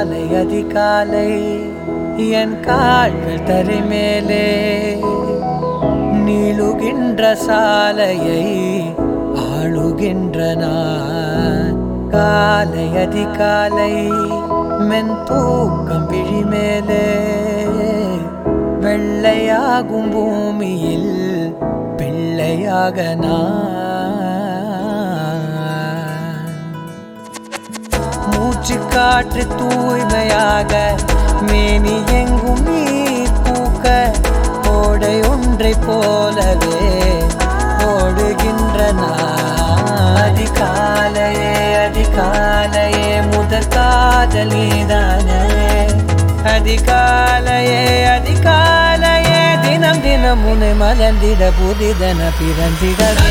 காலை அதிகாலை என் கால்கள் தரை மேலே நீளுகின்ற சாலையை ஆளுகின்ற நான் காலை அதிகாலை மென் தூக்கம் விழி மேலே வெள்ளையாகும் பூமியில் பிள்ளையாக நான் மூச்சு காற்று தூய்மையாக மேனி எங்கும் நீர் பூக்க ஓடை ஒன்றை போலவே ஓடுகின்ற நான் அதிகாலையே அதிகாலையே முதற் காதலிதானே அதிகாலையே அதிகாலையே தினம் தினம் உன்னை மலர்ந்திட புதிதன பிறந்திடவே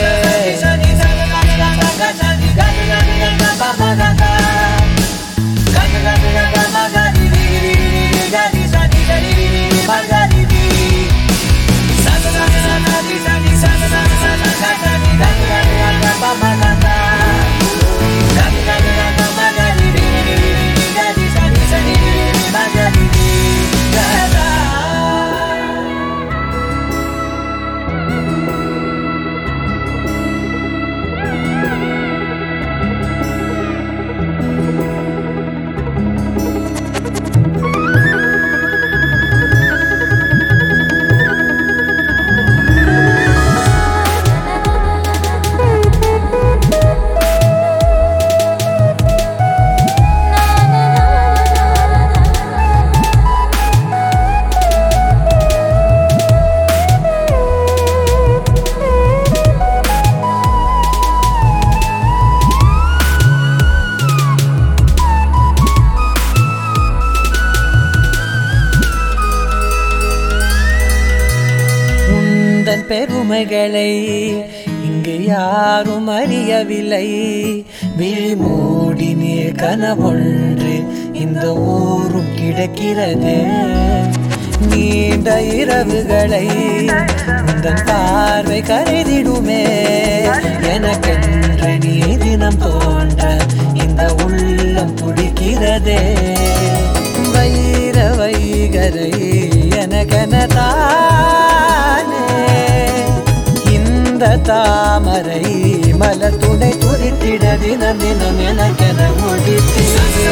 உந்தன் பெருமைகளை இங்கு யாரும் அறியவில்லை விழி மூடி நீர் கனவொன்று இந்த ஊரும் கிடக்கிறது நீண்ட இரவுகளை உந்தன் பார்வை கருதிடுமே எனக்கென்று நீ தினம் தோன்ற இந்த உள்ளம் துடிக்கிறதே வைர வைகரை எனக்கென தானே இந்த தாமரை மலர் துணை துதித்திட தினம் தினம் எனக்கென முடித்து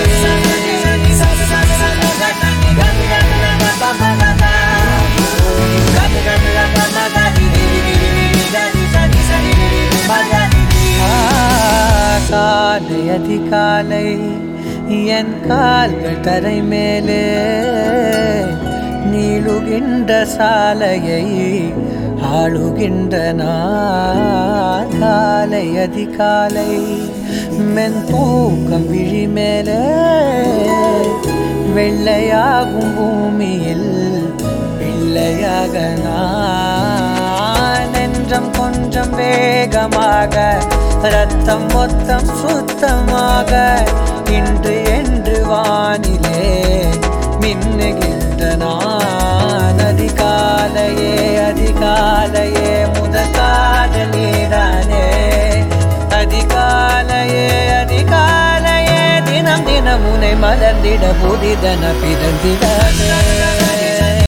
காலை அதிகாலை என் கால்கள் தரை மேலே நீளுகின்ற சாலையை ஆளுகின்ற நான் காலை அதிகாலை மென் தூக்கம் விழி மேலே வெள்ளையாகும் பூமியில் பிள்ளையாக நான் நெஞ்சம் கொஞ்சம் வேகமாக ரத்தம் மொத்தம் சுத்தமாக இன்று என்று வானிலே மின்னுகின்ற நான் அதிகாலையே அதிகாலையே முதல் காதலிதானே அதிகாலையே அதிகாலையே தினம் தினம் உனை மலர்ந்திட புதிதன பிறந்திடவே